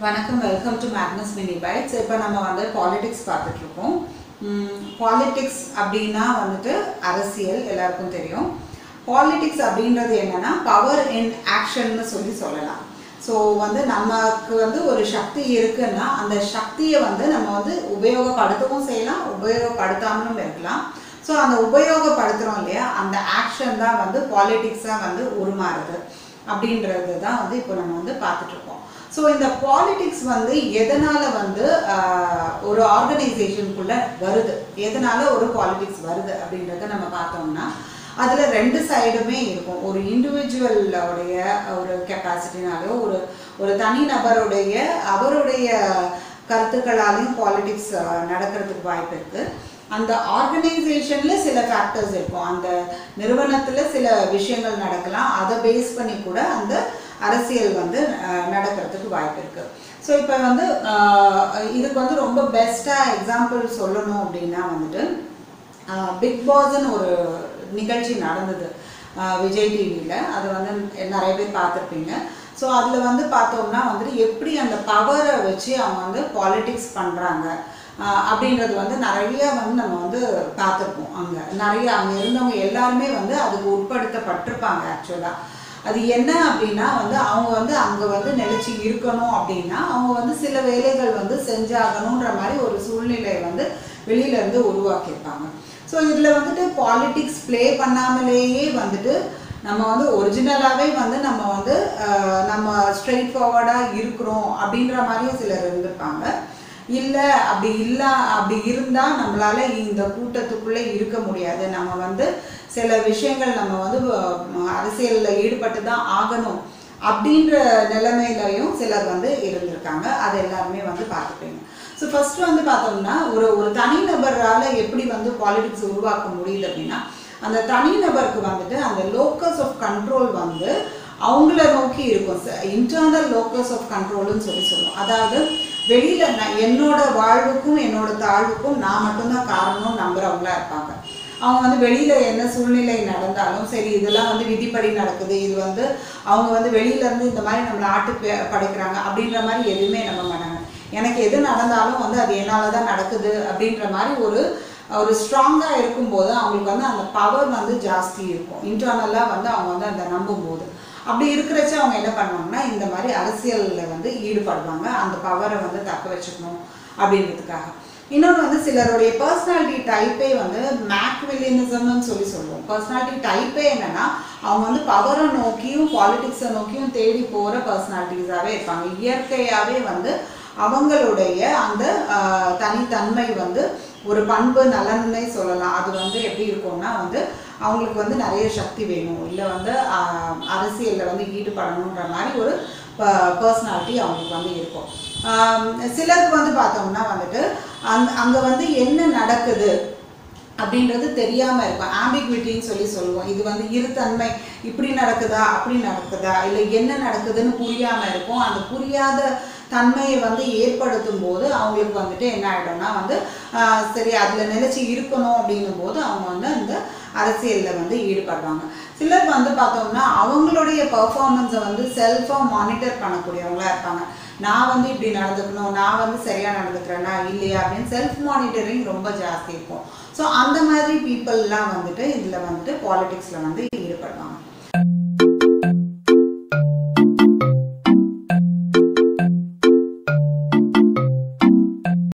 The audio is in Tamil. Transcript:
வணக்கம் welcome to Magnus Mini Bytes இப்போ நம்ம வந்து பாலிடிக்ஸ் பார்த்துட்டு இருக்கோம் பாலிடிக்ஸ் அப்படின்னா வந்துட்டு அரசியல் எல்லாருக்கும் தெரியும் பாலிடிக்ஸ் அப்படின்றது என்னன்னா பவர் இன் ஆக்ஷன்னு சொல்லி சொல்லலாம் ஸோ வந்து நமக்கு வந்து ஒரு சக்தி இருக்குன்னா அந்த சக்தியை வந்து நம்ம வந்து உபயோகப்படுத்தவும் செய்யலாம் உபயோகப்படுத்தாமலும் இருக்கலாம் ஸோ அந்த உபயோகப்படுத்துகிறோம் இல்லையா அந்த ஆக்ஷன் தான் வந்து பாலிடிக்ஸாக வந்து உருமாறுது அப்படின்றது தான் வந்து இப்போ நம்ம வந்து பார்த்துட்டு இருக்கோம் ஸோ இந்த பாலிடிக்ஸ் வந்து எதனால வந்து ஆஹ், ஒரு ஆர்கனைசேஷனுக்குள்ள வருது எதனால ஒரு பாலிடிக்ஸ் வருது அப்படின்றத நம்ம பார்த்தோம்னா அதுல ரெண்டு சைடுமே இருக்கும் ஒரு இண்டிவிஜுவலோடைய ஒரு கெப்பாசிட்டினாலோ ஒரு ஒரு தனிநபருடைய அவருடைய கருத்துக்களாலையும் பாலிடிக்ஸ் நடக்கிறதுக்கு வாய்ப்பு இருக்கு அந்த ஆர்கனைசேஷன்ல சில ஃபேக்டர்ஸ் இருக்கும் அந்த நிறுவனத்துல சில விஷயங்கள் நடக்கலாம் அதை பேஸ் பண்ணி கூட அந்த அரசியல் வந்து அஹ், நடக்கிறதுக்கு வாய்ப்பு இருக்கு ஸோ இப்போ வந்து அஹ், இதுக்கு வந்து ரொம்ப பெஸ்ட்டாக எக்ஸாம்பிள் சொல்லணும் அப்படின்னா வந்துட்டு பிக் பாஸ்ன்னு ஒரு நிகழ்ச்சி நடந்தது அஹ், விஜய் டிவியில் அது வந்து நிறைய பேர் பார்த்துருப்பீங்க ஸோ அதில் வந்து பார்த்தோம்னா வந்துட்டு எப்படி அந்த பவரை வச்சு அவங்க வந்து பாலிடிக்ஸ் பண்ணுறாங்க அப்படின்றது வந்து நிறைய வந்து நம்ம வந்து பார்த்துருப்போம் அங்கே நிறைய அங்கே இருந்தவங்க எல்லாருமே வந்து அதுக்கு உட்படுத்தப்பட்டிருப்பாங்க ஆக்சுவலாக அது என்ன அப்படின்னா வந்து அவங்க வந்து அங்கே வந்து நிலைச்சி இருக்கணும் அப்படின்னா அவங்க வந்து சில வேலைகள் வந்து செஞ்சாகணுன்ற மாதிரி ஒரு சூழ்நிலையை வந்து வெளியில இருந்து உருவாக்கியிருப்பாங்க ஸோ இதில் வந்துட்டு பாலிடிக்ஸ் ப்ளே பண்ணாமலேயே வந்துட்டு நம்ம வந்து ஒரிஜினலாகவே வந்து நம்ம வந்து ஆஹ், நம்ம ஸ்ட்ரெயிட் ஃபார்வர்டாக இருக்கிறோம் அப்படின்ற மாதிரியும் சிலர் இருந்திருப்பாங்க இல்லை அப்படி இல்லை அப்படி இருந்தால் நம்மளால இந்த கூட்டத்துக்குள்ளே இருக்க முடியாது நம்ம வந்து சில விஷயங்கள் நம்ம வந்து அரசியலில் ஈடுபட்டு தான் ஆகணும் அப்படின்ற நிலைமையிலையும் சிலர் வந்து இருந்திருக்காங்க அது எல்லாருமே வந்து பார்த்துப்பீங்க ஸோ ஃபர்ஸ்ட் வந்து பார்த்தோம்னா ஒரு ஒரு தனிநபரால் எப்படி வந்து பாலிடிக்ஸ் உருவாக்க முடியுது அப்படின்னா அந்த தனிநபருக்கு வந்துட்டு அந்த லோக்கஸ் ஆஃப் கண்ட்ரோல் வந்து அவங்கள நோக்கி இருக்கும் இன்டர்னல் லோக்கஸ் ஆஃப் கண்ட்ரோல்னு சொல்லி சொல்லுவோம் அதாவது வெளியில நான் என்னோட வாழ்வுக்கும் என்னோட தாழ்வுக்கும் நான் மட்டும்தான் காரணம்னு நம்புறவங்களா இருப்பாங்க அவங்க வந்து வெளியில என்ன சூழ்நிலை நடந்தாலும் சரி இதெல்லாம் வந்து விதிப்படி நடக்குது இது வந்து அவங்க வந்து வெளியில இருந்து இந்த மாதிரி நம்மளை ஆட்டு பே- படைக்கிறாங்க அப்படின்ற மாதிரி எதுவுமே நம்ப மாட்டாங்க எனக்கு எது நடந்தாலும் வந்து அது என்னால தான் நடக்குது அப்படின்ற மாதிரி ஒரு ஒரு ஸ்ட்ராங்காக இருக்கும்போது அவங்களுக்கு வந்து அந்த பவர் வந்து ஜாஸ்தி இருக்கும் இன்டர்னலாக வந்து அவங்க வந்து அந்த நம்பும்போது அப்படி இருக்கிறச்ச அவங்க என்ன பண்ணுவாங்கன்னா இந்த மாதிரி அரசியலில் வந்து ஈடுபடுவாங்க அந்த பவரை வந்து தக்க வச்சுக்கணும் அப்படின்றதுக்காக இன்னொன்று வந்து சிலருடைய பர்சனாலிட்டி டைப்பே வந்து மேக்வில்லியனிசம்னு சொல்லி சொல்லுவோம் பர்சனாலிட்டி டைப்பே என்னன்னா அவங்க வந்து பவரை நோக்கியும் பாலிடிக்ஸை நோக்கியும் தேடி போகிற பர்சனாலிட்டிஸாகவே இருப்பாங்க இயற்கையாகவே வந்து அவங்களுடைய அந்த ஆஹ், தனித்தன்மை வந்து ஒரு பண்பு நலன்னே சொல்லலாம் அது வந்து எப்படி இருக்கும்னா வந்து அவங்களுக்கு வந்து நிறைய சக்தி வேணும் இல்லை வந்து ஆஹ், அரசியல்ல வந்து ஈடுபடணுன்ற மாதிரி ஒரு பர்சனாலிட்டி அவங்களுக்கு வந்து இருக்கும் ஆம், சிலருக்கு வந்து பார்த்தோம்னா வந்துட்டு அங் அங்கே வந்து என்ன நடக்குது அப்படின்றது தெரியாம இருக்கும் ஆம்பிக்விட்டின்னு சொல்லி சொல்லுவோம் இது வந்து இருத்தன்மை இப்படி நடக்குதா அப்படி நடக்குதா இல்லை என்ன நடக்குதுன்னு புரியாம இருக்கும் அந்த புரியாத தன்மையை வந்து ஏற்படுத்தும் போது அவங்களுக்கு வந்துட்டு என்ன ஆயிடும்னா வந்து ஆஹ், சரி அதுல நிலைச்சு இருக்கணும் அப்படின்னும் போது அவங்க வந்து அந்த அரசியல்ல வந்து ஈடுபடுவாங்க சிலர் வந்து பார்த்தோம்னா அவங்களுடைய பர்ஃபார்மன்ஸை வந்து செல்ஃபாக மானிட்டர் பண்ணக்கூடியவங்களா இருப்பாங்க நான் வந்து இப்படி நடந்துக்கணும் நான் வந்து சரியா நடந்துக்கிறேனா இல்லையா அப்படின்னு செல்ஃப் மானிட்டரிங் ரொம்ப ஜாஸ்தி இருக்கும் ஸோ அந்த மாதிரி பீப்புளெலாம் வந்துட்டு இதில் வந்துட்டு பாலிடிக்ஸில் வந்து ஈடுபடுவாங்க